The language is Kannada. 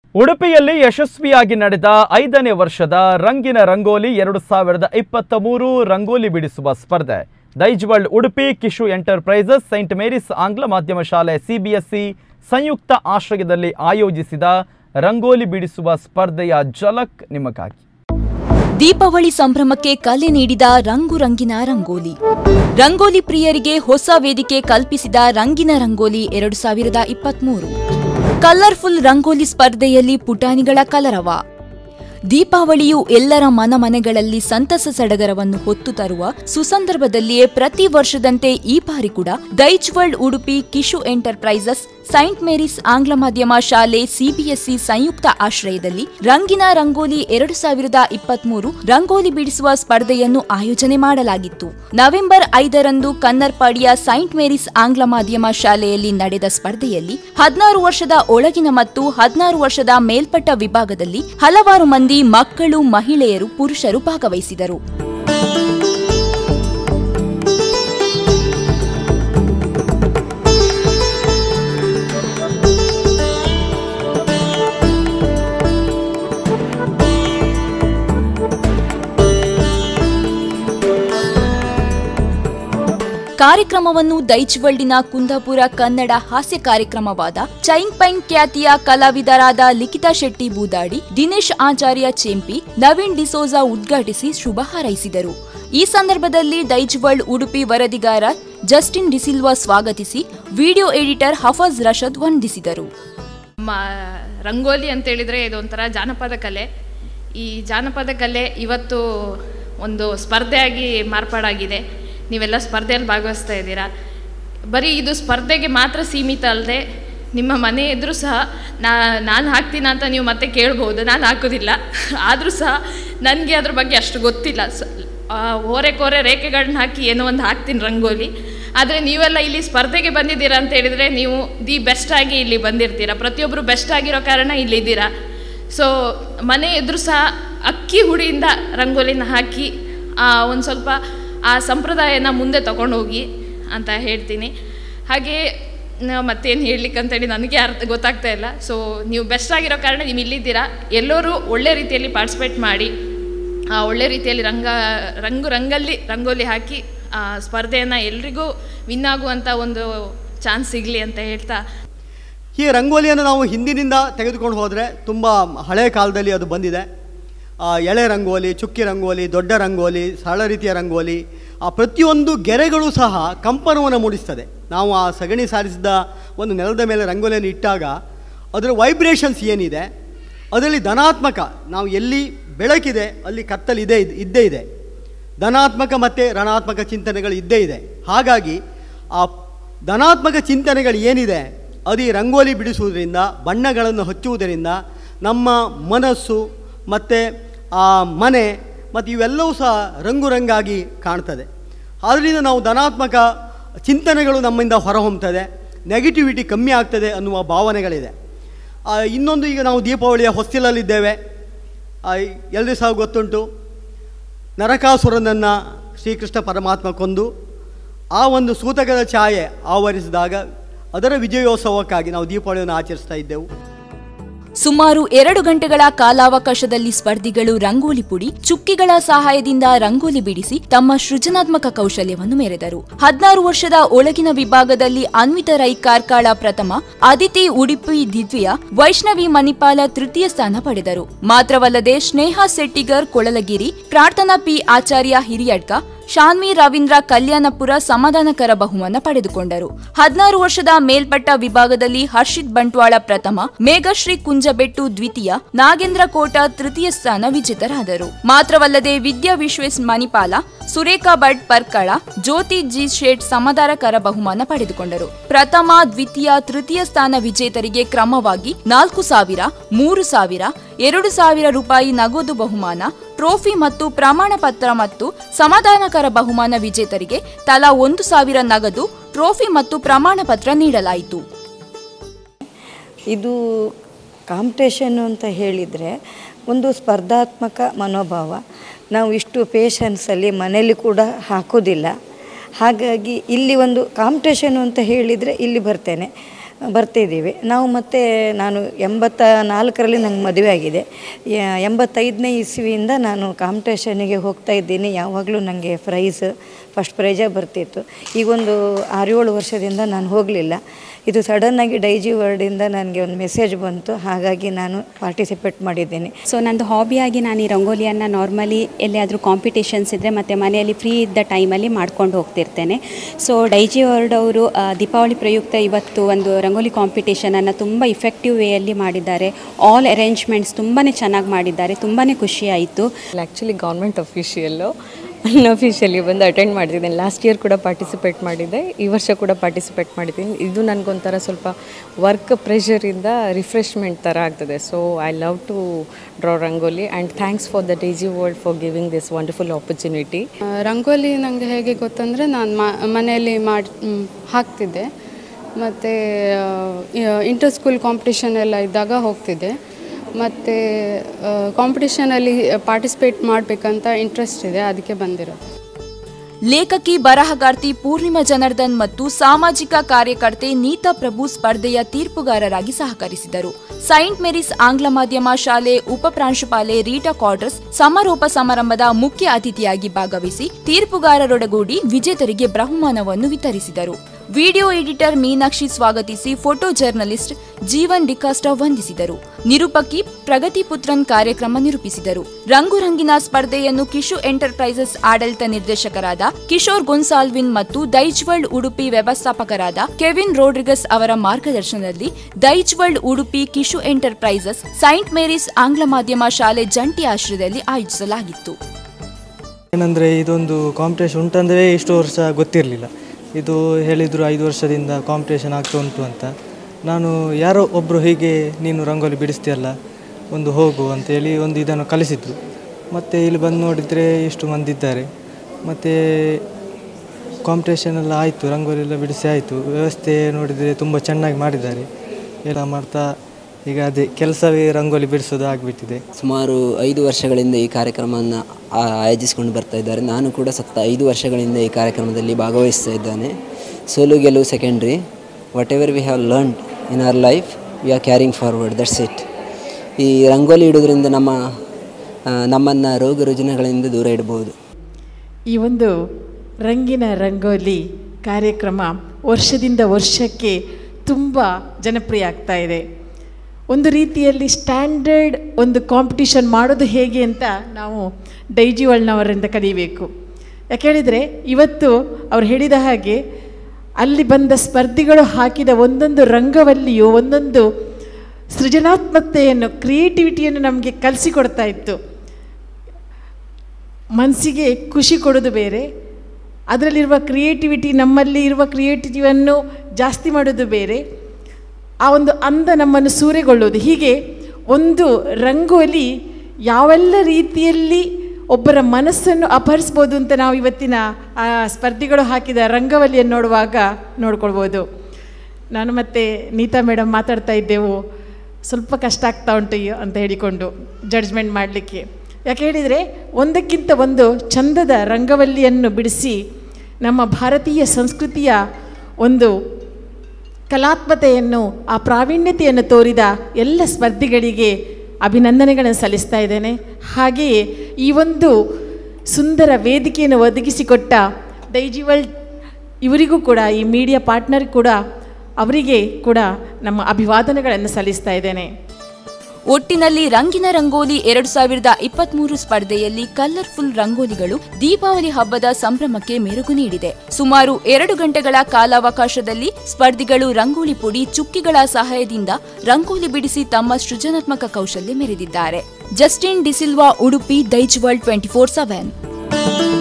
ಉಡುಪಿಯಲ್ಲಿ ಯಶಸ್ವಿಯಾಗಿ ನಡೆದ ಐದನೇ ವರ್ಷದ ರಂಗಿನ ರಂಗೋಲಿ ಎರಡು ಸಾವಿರದ ಇಪ್ಪತ್ತ ಮೂರು ರಂಗೋಲಿ ಬಿಡಿಸುವ ಸ್ಪರ್ಧೆ Daijiworld Udupi Kishu enterprises saint Mary's ಆಂಗ್ಲ ಮಾಧ್ಯಮ ಶಾಲೆ ಸಿಬಿಎಸ್ಇ ಸಂಯುಕ್ತ ಆಶ್ರಯದಲ್ಲಿ ಆಯೋಜಿಸಿದ ರಂಗೋಲಿ ಬಿಡಿಸುವ ಸ್ಪರ್ಧೆಯ ಝಲಕ್ ನಿಮಗಾಗಿ ದೀಪಾವಳಿ ಸಂಭ್ರಮಕ್ಕೆ ಕಲೆ ನೀಡಿದ ರಂಗು ರಂಗಿನ ರಂಗೋಲಿ ರಂಗೋಲಿ ಪ್ರಿಯರಿಗೆ ಹೊಸ ವೇದಿಕೆ ಕಲ್ಪಿಸಿದ ರಂಗಿನ ರಂಗೋಲಿ ಎರಡು ಸಾವಿರದ ಇಪ್ಪತ್ಮೂರು ಕಲರ್ಫುಲ್ ರಂಗೋಲಿ ಸ್ಪರ್ಧೆಯಲ್ಲಿ ಪುಟಾಣಿಗಳ ಕಲರವ ದೀಪಾವಳಿಯು ಎಲ್ಲರ ಮನ ಮನೆಗಳಲ್ಲಿ ಸಂತಸ ಸಡಗರವನ್ನು ಹೊತ್ತು ತರುವ ಸುಸಂದರ್ಭದಲ್ಲಿಯೇ ಪ್ರತಿ ವರ್ಷದಂತೆ ಈ ಬಾರಿ ಕೂಡ Daijiworld Udupi Kishu enterprises saint Mary's ಆಂಗ್ಲ ಮಾಧ್ಯಮ ಶಾಲೆ ಸಿಬಿಎಸ್ಇ ಸಂಯುಕ್ತ ಆಶ್ರಯದಲ್ಲಿ ರಂಗಿನ ರಂಗೋಲಿ ಎರಡು ಸಾವಿರದ ಇಪ್ಪತ್ಮೂರು ರಂಗೋಲಿ ಬಿಡಿಸುವ ಸ್ಪರ್ಧೆಯನ್ನು ಆಯೋಜನೆ ಮಾಡಲಾಗಿತ್ತು ನವೆಂಬರ್ ಐದರಂದು ಕನ್ನರ್ಪಾಡಿಯ ಸೈಂಟ್ ಮೇರಿಸ್ ಆಂಗ್ಲ ಮಾಧ್ಯಮ ಶಾಲೆಯಲ್ಲಿ ನಡೆದ ಸ್ಪರ್ಧೆಯಲ್ಲಿ ಹದಿನಾರು ವರ್ಷದ ಒಳಗಿನ ಮತ್ತು ಹದಿನಾರು ವರ್ಷದ ಮೇಲ್ಪಟ್ಟ ವಿಭಾಗದಲ್ಲಿ ಹಲವಾರು ಮಂದಿ ಮಕ್ಕಳು ಮಹಿಳೆಯರು ಪುರುಷರು ಭಾಗವಹಿಸಿದರು ಕಾರ್ಯಕ್ರಮವನ್ನು ದೈಚ್ವಲ್ಡಿನ ಕುಂದಾಪುರ ಕನ್ನಡ ಹಾಸ್ಯ ಕಾರ್ಯಕ್ರಮವಾದ ಚೈಂಗ್ ಪೈಂಗ್ ಖ್ಯಾತಿಯ ಕಲಾವಿದರಾದ ಲಿಖಿತಾ ಶೆಟ್ಟಿ ಬೂದಾಡಿ ದಿನೇಶ್ ಆಚಾರ್ಯ ಚೆಂಪಿ ನವೀನ್ ಡಿಸೋಜಾ ಉದ್ಘಾಟಿಸಿ ಶುಭ ಹಾರೈಸಿದರು ಈ ಸಂದರ್ಭದಲ್ಲಿ ದೈಜ್ ವರ್ಲ್ಡ್ ಉಡುಪಿ ವರದಿಗಾರ ಜಸ್ಟಿನ್ ಡಿಸಿಲ್ವಾ ಸ್ವಾಗತಿಸಿ ವಿಡಿಯೋ ಎಡಿಟರ್ ಹಫಜ್ ರಶದ್ ವಂದಿಸಿದರು ಮ ರಂಗೋಲಿ ಅಂತೇಳಿದರೆ ಇದೊಂಥರ ಜಾನಪದ ಕಲೆ ಈ ಜಾನಪದ ಕಲೆ ಇವತ್ತು ಒಂದು ಸ್ಪರ್ಧೆಯಾಗಿ ಮಾರ್ಪಾಡಾಗಿದೆ ನೀವೆಲ್ಲ ಸ್ಪರ್ಧೆಯಲ್ಲಿ ಭಾಗವಹಿಸ್ತಾ ಇದ್ದೀರಾ ಬರೀ ಇದು ಸ್ಪರ್ಧೆಗೆ ಮಾತ್ರ ಸೀಮಿತ ಅಲ್ಲದೆ ನಿಮ್ಮ ಮನೆ ಎದುರು ಸಹ ನಾ ನಾನು ಹಾಕ್ತೀನ ಅಂತ ನೀವು ಮತ್ತೆ ಕೇಳ್ಬೋದು ನಾನು ಹಾಕೋದಿಲ್ಲ ಆದರೂ ಸಹ ನನಗೆ ಅದ್ರ ಬಗ್ಗೆ ಅಷ್ಟು ಗೊತ್ತಿಲ್ಲ ಸ ಆ, ಓರೆ ಕೋರೆ ರೇಖೆಗಳನ್ನ ಹಾಕಿ ಏನೋ ಒಂದು ಹಾಕ್ತೀನಿ ರಂಗೋಲಿ ಆದರೆ ನೀವೆಲ್ಲ ಇಲ್ಲಿ ಸ್ಪರ್ಧೆಗೆ ಬಂದಿದ್ದೀರಾ ಅಂತ ಹೇಳಿದರೆ ನೀವು ದಿ ಬೆಸ್ಟ್ ಆಗಿ ಇಲ್ಲಿ ಬಂದಿರ್ತೀರಾ ಪ್ರತಿಯೊಬ್ಬರು ಬೆಸ್ಟ್ ಆಗಿರೋ ಕಾರಣ ಇಲ್ಲಿದ್ದೀರಾ ಸೊ ಮನೆ ಎದುರು ಸಹ ಅಕ್ಕಿ ಹುಡಿಯಿಂದ ರಂಗೋಲಿನ ಹಾಕಿ ಒಂದು ಸ್ವಲ್ಪ ಆ ಸಂಪ್ರದಾಯನ ಮುಂದೆ ತಗೊಂಡೋಗಿ ಅಂತ ಹೇಳ್ತೀನಿ ಹಾಗೆ ನಾ ಮತ್ತೇನು ಹೇಳಲಿಕ್ಕೆ ಅಂತೇಳಿ ನನಗೆ ಅರ್ಥ ಗೊತ್ತಾಗ್ತಾ ಇಲ್ಲ ಸೊ ನೀವು ಬೆಸ್ಟ್ ಆಗಿರೋ ಕಾರಣ ನೀವು ಇಲ್ಲಿದ್ದೀರಾ ಎಲ್ಲರೂ ಒಳ್ಳೆ ರೀತಿಯಲ್ಲಿ ಪಾರ್ಟಿಸಿಪೇಟ್ ಮಾಡಿ ಆ, ಒಳ್ಳೆ ರೀತಿಯಲ್ಲಿ ರಂಗ ರಂಗು ರಂಗಲ್ಲಿ ರಂಗೋಲಿ ಹಾಕಿ ಆ, ಸ್ಪರ್ಧೆಯನ್ನು ಎಲ್ರಿಗೂ ವಿನ್ ಆಗುವಂಥ ಒಂದು ಚಾನ್ಸ್ ಸಿಗಲಿ ಅಂತ ಹೇಳ್ತಾ ಈ ರಂಗೋಲಿಯನ್ನು ನಾವು ಹಿಂದಿನಿಂದ ತೆಗೆದುಕೊಂಡು ಹೋದರೆ ತುಂಬ ಹಳೆಯ ಕಾಲದಲ್ಲಿ ಅದು ಬಂದಿದೆ ಆ, ಎಳೆ ರಂಗೋಲಿ ಚುಕ್ಕಿ ರಂಗೋಲಿ ದೊಡ್ಡ ರಂಗೋಲಿ ಸರಳ ರೀತಿಯ ರಂಗೋಲಿ ಆ ಪ್ರತಿಯೊಂದು ಗೆರೆಗಳು ಸಹ ಕಂಪನವನ್ನು ಮೂಡಿಸ್ತದೆ ನಾವು ಆ ಸಗಣಿ ಸಾರಿಸಿದ ಒಂದು ನೆಲದ ಮೇಲೆ ರಂಗೋಲಿಯನ್ನು ಇಟ್ಟಾಗ ಅದರ ವೈಬ್ರೇಷನ್ಸ್ ಏನಿದೆ ಅದರಲ್ಲಿ ಧನಾತ್ಮಕ ನಾವು ಎಲ್ಲಿ ಬೆಳಕಿದೆ ಅಲ್ಲಿ ಕತ್ತಲು ಇದೆ ಇದ್- ಇದ್ದೇ ಇದೆ ಧನಾತ್ಮಕ ಮತ್ತು ಋಣಾತ್ಮಕ ಚಿಂತನೆಗಳು ಇದ್ದೇ ಇದೆ ಹಾಗಾಗಿ ಆ ಧನಾತ್ಮಕ ಚಿಂತನೆಗಳು ಏನಿದೆ ಅದು ಈ ರಂಗೋಲಿ ಬಿಡಿಸುವುದರಿಂದ ಬಣ್ಣಗಳನ್ನು ಹಚ್ಚುವುದರಿಂದ ನಮ್ಮ ಮನಸ್ಸು ಮತ್ತು ಆ ಮನೆ ಮತ್ತು ಇವೆಲ್ಲವೂ ಸಹ ರಂಗು ರಂಗಾಗಿ ಕಾಣ್ತದೆ ಆದ್ದರಿಂದ ನಾವು ಧನಾತ್ಮಕ ಚಿಂತನೆಗಳು ನಮ್ಮಿಂದ ಹೊರಹೊಮ್ಮುತ್ತದೆ ನೆಗೆಟಿವಿಟಿ ಕಮ್ಮಿ ಆಗ್ತದೆ ಅನ್ನುವ ಭಾವನೆಗಳಿದೆ ಆ, ಇನ್ನೊಂದು ಈಗ ನಾವು ದೀಪಾವಳಿಯ ಹೊಸ್ತಿಲಲ್ಲಿದ್ದೇವೆ ಎಲ್ಲರೂ ಸಹ ಗೊತ್ತುಂಟು ನರಕಾಸುರನನ್ನು ಶ್ರೀಕೃಷ್ಣ ಪರಮಾತ್ಮ ಕೊಂದು ಆ ಒಂದು ಸೂತಕದ ಛಾಯೆ ಆವರಿಸಿದಾಗ ಅದರ ವಿಜಯೋತ್ಸವಕ್ಕಾಗಿ ನಾವು ದೀಪಾವಳಿಯನ್ನು ಆಚರಿಸ್ತಾ ಇದ್ದೆವು ಸುಮಾರು ಎರಡು ಗಂಟೆಗಳ ಕಾಲಾವಕಾಶದಲ್ಲಿ ಸ್ಪರ್ಧಿಗಳು ರಂಗೋಲಿ ಪುಡಿ ಚುಕ್ಕಿಗಳ ಸಹಾಯದಿಂದ ರಂಗೋಲಿ ಬಿಡಿಸಿ ತಮ್ಮ ಸೃಜನಾತ್ಮಕ ಕೌಶಲ್ಯವನ್ನು ಮೆರೆದರು ಹದಿನಾರು ವರ್ಷದ ಒಳಗಿನ ವಿಭಾಗದಲ್ಲಿ ಅನ್ವಿತ ರೈ ಕಾರ್ಕಾಳ ಪ್ರಥಮ ಅದಿತಿ ಉಡುಪಿ ದ್ವಿತೀಯ ವೈಷ್ಣವಿ ಮಣಿಪಾಲ ತೃತೀಯ ಸ್ಥಾನ ಪಡೆದರು ಮಾತ್ರವಲ್ಲದೆ ಸ್ನೇಹ ಸೆಟ್ಟಿಗರ್ ಕೊಳಲಗಿರಿ ಪ್ರಾರ್ಥನಾ ಪಿ ಆಚಾರ್ಯ ಹಿರಿಯಡ್ಕ ಶಾನ್ವಿ ರವೀಂದ್ರ ಕಲ್ಯಾಣಪುರ ಸಮಾಧಾನಕರ ಬಹುಮಾನ ಪಡೆದುಕೊಂಡರು ಹದಿನಾರು ವರ್ಷದ ಮೇಲ್ಪಟ್ಟ ವಿಭಾಗದಲ್ಲಿ ಹರ್ಷಿತ್ ಬಂಟ್ವಾಳ ಪ್ರಥಮ ಮೇಘಶ್ರೀ ಕುಂಜಬೆಟ್ಟು ದ್ವಿತೀಯ ನಾಗೇಂದ್ರ ಕೋಟ ತೃತೀಯ ಸ್ಥಾನ ವಿಜೇತರಾದರು ಮಾತ್ರವಲ್ಲದೆ ವಿದ್ಯಾ ವಿಶ್ವೇಶ್ ಮಣಿಪಾಲ ಸುರೇಖಾ ಭಟ್ ಪರ್ಕಳ ಜ್ಯೋತಿ ಜಿ ಶೇಟ್ ಸಮಾಧಾನಕರ ಬಹುಮಾನ ಪಡೆದುಕೊಂಡರು ಪ್ರಥಮ ದ್ವಿತೀಯ ತೃತೀಯ ಸ್ಥಾನ ವಿಜೇತರಿಗೆ ಕ್ರಮವಾಗಿ ನಾಲ್ಕು ಸಾವಿರ ಮೂರು ಸಾವಿರ ಎರಡು ಸಾವಿರ ರೂಪಾಯಿ ನಗದು ಬಹುಮಾನ ಟ್ರೋಫಿ ಮತ್ತು ಪ್ರಮಾಣ ಪತ್ರ ಮತ್ತು ಸಮಾಧಾನಕರ ಬಹುಮಾನ ವಿಜೇತರಿಗೆ ತಲಾ ಒಂದು ಸಾವಿರ ನಗದು ಟ್ರೋಫಿ ಮತ್ತು ಪ್ರಮಾಣ ಪತ್ರ ನೀಡಲಾಯಿತು ಇದು ಕಾಂಪಿಟೇಷನ್ನು ಅಂತ ಹೇಳಿದರೆ ಒಂದು ಸ್ಪರ್ಧಾತ್ಮಕ ಮನೋಭಾವ ನಾವು ಇಷ್ಟು ಪೇಷನ್ಸಲ್ಲಿ ಮನೇಲಿ ಕೂಡ ಹಾಕೋದಿಲ್ಲ ಹಾಗಾಗಿ ಇಲ್ಲಿ ಒಂದು ಕಾಂಪಿಟೇಷನು ಅಂತ ಹೇಳಿದರೆ ಇಲ್ಲಿ ಬರ್ತೇನೆ ಬರ್ತಿದ್ದೀವಿ ನಾವು ಮತ್ತೆ ನಾನು ಎಂಬತ್ತ ನಾಲ್ಕರಲ್ಲಿ ನಂಗೆ ಮದುವೆ ಆಗಿದೆ ಯ- ಎಂಬತ್ತೈದನೇ ಇಸ್ವಿಯಿಂದ ನಾನು ಕಾಂಪಿಟೇಷನಿಗೆ ಹೋಗ್ತಾ ಇದ್ದೀನಿ ಯಾವಾಗಲೂ ನನಗೆ ಪ್ರೈಸ್ ಫಸ್ಟ್ ಪ್ರೈಜೇ ಬರ್ತಿತ್ತು ಈಗೊಂದು ಆರೇಳು ವರ್ಷದಿಂದ ನಾನು ಹೋಗಲಿಲ್ಲ ಇದು ಸಡನ್ನಾಗಿ ಡೈಜಿ ವರ್ಡಿಂದ ನನಗೆ ಒಂದು ಮೆಸೇಜ್ ಬಂತು ಹಾಗಾಗಿ ನಾನು ಪಾರ್ಟಿಸಿಪೇಟ್ ಮಾಡಿದ್ದೀನಿ ಸೊ ನಂದು ಹಾಬಿಯಾಗಿ ನಾನು ಈ ರಂಗೋಲಿಯನ್ನು ನಾರ್ಮಲಿ ಎಲ್ಲಿಯಾದರೂ ಕಾಂಪಿಟೇಷನ್ಸ್ ಇದ್ದರೆ ಮತ್ತು ಮನೆಯಲ್ಲಿ ಫ್ರೀ ಇದ್ದ ಟೈಮಲ್ಲಿ ಮಾಡ್ಕೊಂಡು ಹೋಗ್ತಿರ್ತೇನೆ ಸೊ ಡೈಜಿ ವರ್ಡ್ ಅವರು ಆ, ದೀಪಾವಳಿ ಪ್ರಯುಕ್ತ ಇವತ್ತು ಒಂದು ರಂಗೋಲಿ ಕಾಂಪಿಟೇಷನನ್ನು ತುಂಬ ಇಫೆಕ್ಟಿವ್ ವೇಯಲ್ಲಿ ಮಾಡಿದ್ದಾರೆ ಆಲ್ ಅರೇಂಜ್ಮೆಂಟ್ಸ್ ತುಂಬಾ ಚೆನ್ನಾಗಿ ಮಾಡಿದ್ದಾರೆ ತುಂಬಾ ಖುಷಿಯಾಯಿತು ಆ್ಯಕ್ಚುಲಿ ಗೌರ್ಮೆಂಟ್ ಅಫಿಷಿಯಲ್ಲು ಅನ್ಅಫಿಷಿಯಲಿ ಬಂದು ಅಟೆಂಡ್ ಮಾಡಿದ್ದೀನಿ ಲಾಸ್ಟ್ ಇಯರ್ ಕೂಡ ಪಾರ್ಟಿಸಿಪೇಟ್ ಮಾಡಿದ್ದೆ ಈ ವರ್ಷ ಕೂಡ ಪಾರ್ಟಿಸಿಪೇಟ್ ಮಾಡಿದ್ದೀನಿ ಇದು ನನಗೊಂಥರ ಸ್ವಲ್ಪ ವರ್ಕ್ ಪ್ರೆಷರಿಂದ ರಿಫ್ರೆಶ್ಮೆಂಟ್ ಥರ ಆಗ್ತದೆ so I love to draw rangoli and thanks for the Daijiworld for giving this wonderful opportunity ಆ, ರಂಗೋಲಿ ನನಗೆ ಹೇಗೆ ಗೊತ್ತಂದರೆ ನಾನು ಮಾ ಮನೆಯಲ್ಲಿ ಮಾಡಿ ಮ್, ಹಾಕ್ತಿದ್ದೆ ಮತ್ತು ಇಂಟರ್ ಸ್ಕೂಲ್ ಕಾಂಪಿಟಿಷನ್ ಎಲ್ಲ ಇದ್ದಾಗ ಹೋಗ್ತಿದ್ದೆ ಮತ್ತು ಕಾಂಪಿಟಿಷನಲ್ಲಿ ಪಾರ್ಟಿಸಿಪೇಟ್ ಮಾಡಬೇಕಂತ ಇಂಟ್ರೆಸ್ಟ್ ಇದೆ ಅದಕ್ಕೆ ಬಂದಿರೋದು ಲೇಖಕಿ ಬರಹಗಾರ್ತಿ ಪೂರ್ಣಿಮಾ ಜನಾರ್ದನ್ ಮತ್ತು ಸಾಮಾಜಿಕ ಕಾರ್ಯಕರ್ತೆ ನೀತಾ ಪ್ರಭು ಸ್ಪರ್ಧೆಯ ತೀರ್ಪುಗಾರರಾಗಿ ಸಹಕರಿಸಿದರು ಸೈಂಟ್ ಮೇರಿಸ್ ಆಂಗ್ಲ ಮಾಧ್ಯಮ ಶಾಲೆ ಉಪಪ್ರಾಂಶುಪಾಲೆ ರೀಟಾ ಕ್ವಾರ್ಟರ್ಸ್ ಸಮಾರೋಪ ಸಮಾರಂಭದ ಮುಖ್ಯ ಅತಿಥಿಯಾಗಿ ಭಾಗವಹಿಸಿ ತೀರ್ಪುಗಾರರೊಡಗೂಡಿ ವಿಜೇತರಿಗೆ ಬಹುಮಾನವನ್ನು ವಿತರಿಸಿದರು ವಿಡಿಯೋ ಎಡಿಟರ್ ಮೀನಾಕ್ಷಿ ಸ್ವಾಗತಿಸಿ ಫೋಟೋ ಜರ್ನಲಿಸ್ಟ್ ಜೀವನ್ ಡಿಕಾಸ್ಟ ವಂದಿಸಿದರು ನಿರೂಪಕಿ ಪ್ರಗತಿ ಪುತ್ರನ್ ಕಾರ್ಯಕ್ರಮ ನಿರೂಪಿಸಿದರು ರಂಗುರಂಗಿನ ಸ್ಪರ್ಧೆಯನ್ನು ಕಿಶು ಎಂಟರ್ಪ್ರೈಸಸ್ ಆಡಳಿತ ನಿರ್ದೇಶಕರಾದ ಕಿಶೋರ್ ಗೊನ್ಸಾಲ್ವಿನ್ ಮತ್ತು ದೈಜ್ ವರ್ಲ್ಡ್ ಉಡುಪಿ ವ್ಯವಸ್ಥಾಪಕರಾದ ಕೆವಿನ್ ರೋಡ್ರಿಗಸ್ ಅವರ ಮಾರ್ಗದರ್ಶನದಲ್ಲಿ Daijiworld Udupi Kishu enterprises saint Mary's ಆಂಗ್ಲ ಮಾಧ್ಯಮ ಶಾಲೆ ಜಂಟಿ ಆಶ್ರಯದಲ್ಲಿ ಆಯೋಜಿಸಲಾಗಿತ್ತು ಏನಂದರೆ ಇದೊಂದು ಕಾಂಪಿಟೇಷನ್ ಉಂಟಂದರೆ ಇಷ್ಟು ವರ್ಷ ಗೊತ್ತಿರಲಿಲ್ಲ ಇದು ಹೇಳಿದರು ಐದು ವರ್ಷದಿಂದ ಕಾಂಪಿಟೇಷನ್ ಆಗ್ತಾ ಉಂಟು ಅಂತ ನಾನು ಯಾರೋ ಒಬ್ಬರು ಹೀಗೆ ನೀನು ರಂಗೋಲಿ ಬಿಡಿಸ್ತೀಯಲ್ಲ ಒಂದು ಹೋಗು ಅಂತೇಳಿ ಒಂದು ಇದನ್ನು ಕಲಿಸಿದ್ರು ಮತ್ತು ಇಲ್ಲಿ ಬಂದು ನೋಡಿದರೆ ಇಷ್ಟು ಮಂದಿ ಇದ್ದಾರೆ ಮತ್ತು ಕಾಂಪಿಟೇಷನ್ ಎಲ್ಲ ಆಯಿತು ರಂಗೋಲಿ ಎಲ್ಲ ಬಿಡಿಸಿ ಆಯಿತು ವ್ಯವಸ್ಥೆ ನೋಡಿದರೆ ತುಂಬ ಚೆನ್ನಾಗಿ ಮಾಡಿದ್ದಾರೆ ಎಲ್ಲ ಮಾಡ್ತಾ ಈಗ ಅದೇ ಕೆಲಸವೇ ರಂಗೋಲಿ ಬಿಡಿಸೋದು ಆಗಿಬಿಟ್ಟಿದೆ ಸುಮಾರು ಐದು ವರ್ಷಗಳಿಂದ ಈ ಕಾರ್ಯಕ್ರಮವನ್ನು ಆ- ಆಯೋಜಿಸಿಕೊಂಡು ಬರ್ತಾ ಇದ್ದಾರೆ ನಾನು ಕೂಡ ಸತ್ತ ಐದು ವರ್ಷಗಳಿಂದ ಈ ಕಾರ್ಯಕ್ರಮದಲ್ಲಿ ಭಾಗವಹಿಸ್ತಾ ಇದ್ದೇನೆ ಸೋಲು ಗೆಲುವು secondary whatever we have learned in our life we are carrying forward that's it ಈ ರಂಗೋಲಿ ಇಡೋದ್ರಿಂದ ನಮ್ಮ ನಮ್ಮನ್ನು ರೋಗ ರುಜಿನಗಳಿಂದ ದೂರ ಇಡಬಹುದು ಈ ಒಂದು ರಂಗಿನ ರಂಗೋಲಿ ಕಾರ್ಯಕ್ರಮ ವರ್ಷದಿಂದ ವರ್ಷಕ್ಕೆ ತುಂಬ ಜನಪ್ರಿಯ ಆಗ್ತಾ ಇದೆ ಒಂದು ರೀತಿಯಲ್ಲಿ ಸ್ಟ್ಯಾಂಡರ್ಡ್ ಒಂದು ಕಾಂಪಿಟಿಷನ್ ಮಾಡೋದು ಹೇಗೆ ಅಂತ ನಾವು ಡೈಜಿವಳ್ನವರಿಂದ ಕಲಿಬೇಕು ಯಾಕೆ ಹೇಳಿದರೆ ಇವತ್ತು ಅವ್ರು ಹೇಳಿದ ಹಾಗೆ ಅಲ್ಲಿ ಬಂದ ಸ್ಪರ್ಧಿಗಳು ಹಾಕಿದ ಒಂದೊಂದು ರಂಗವಲ್ಲಿಯೂ ಒಂದೊಂದು ಸೃಜನಾತ್ಮಕತೆಯನ್ನು ಕ್ರಿಯೇಟಿವಿಟಿಯನ್ನು ನಮಗೆ ಕಲಿಸಿಕೊಡ್ತಾ ಇತ್ತು ಮನಸ್ಸಿಗೆ ಖುಷಿ ಕೊಡೋದು ಬೇರೆ ಅದರಲ್ಲಿರುವ ಕ್ರಿಯೇಟಿವಿಟಿ ನಮ್ಮಲ್ಲಿ ಇರುವ ಕ್ರಿಯೇಟಿವಿಟಿಯನ್ನು ಜಾಸ್ತಿ ಮಾಡೋದು ಬೇರೆ ಆ ಒಂದು ಅಂದ ನಮ್ಮನ್ನು ಸೂರೆಗೊಳ್ಳುವುದು ಹೀಗೆ ಒಂದು ರಂಗೋಲಿ ಯಾವೆಲ್ಲ ರೀತಿಯಲ್ಲಿ ಒಬ್ಬರ ಮನಸ್ಸನ್ನು ಅಪಹರಿಸ್ಬೋದು ಅಂತ ನಾವು ಇವತ್ತಿನ ಆ ಸ್ಪರ್ಧಿಗಳು ಹಾಕಿದ ರಂಗವಲ್ಲಿಯನ್ನು ನೋಡುವಾಗ ನೋಡ್ಕೊಳ್ಬೋದು ನಾನು ಮತ್ತು ನೀತಾ ಮೇಡಮ್ ಮಾತಾಡ್ತಾ ಇದ್ದೆವು ಸ್ವಲ್ಪ ಕಷ್ಟ ಆಗ್ತಾ ಉಂಟು ಈ- ಅಂತ ಹೇಳಿಕೊಂಡು ಜಡ್ಜ್ಮೆಂಟ್ ಮಾಡಲಿಕ್ಕೆ ಯಾಕೆ ಹೇಳಿದರೆ ಒಂದಕ್ಕಿಂತ ಒಂದು ಚಂದದ ರಂಗವಲ್ಲಿಯನ್ನು ಬಿಡಿಸಿ ನಮ್ಮ ಭಾರತೀಯ ಸಂಸ್ಕೃತಿಯ ಒಂದು ಕಲಾತ್ಮತೆಯನ್ನು ಆ ಪ್ರಾವೀಣ್ಯತೆಯನ್ನು ತೋರಿದ ಎಲ್ಲ ಸ್ಪರ್ಧಿಗಳಿಗೆ ಅಭಿನಂದನೆಗಳನ್ನು ಸಲ್ಲಿಸ್ತಾ ಇದ್ದೇನೆ ಹಾಗೆಯೇ ಈ ಒಂದು ಸುಂದರ ವೇದಿಕೆಯನ್ನು ಒದಗಿಸಿಕೊಟ್ಟ ಡೈಜಿವಲ್ ಇವರಿಗೂ ಕೂಡ ಈ ಮೀಡಿಯಾ ಪಾರ್ಟ್ನರ್ ಕೂಡ ಅವರಿಗೆ ಕೂಡ ನಮ್ಮ ಅಭಿವಾದನೆಗಳನ್ನು ಸಲ್ಲಿಸ್ತಾ ಇದ್ದೇನೆ ಒಟ್ಟಿನಲ್ಲಿ ರಂಗಿನ ರಂಗೋಲಿ ಎರಡು ಸಾವಿರದ ಇಪ್ಪತ್ಮೂರು ಸ್ಪರ್ಧೆಯಲ್ಲಿ ಕಲರ್ಫುಲ್ ರಂಗೋಲಿಗಳು ದೀಪಾವಳಿ ಹಬ್ಬದ ಸಂಭ್ರಮಕ್ಕೆ ಮೆರುಗು ನೀಡಿದೆ ಸುಮಾರು ಎರಡು ಗಂಟೆಗಳ ಕಾಲಾವಕಾಶದಲ್ಲಿ ಸ್ಪರ್ಧಿಗಳು ರಂಗೋಲಿ ಪುಡಿ ಚುಕ್ಕಿಗಳ ಸಹಾಯದಿಂದ ರಂಗೋಲಿ ಬಿಡಿಸಿ ತಮ್ಮ ಸೃಜನಾತ್ಮಕ ಕೌಶಲ್ಯ ಮೆರೆದಿದ್ದಾರೆ Justin D'Silva Udupi Daiji world twenty four seven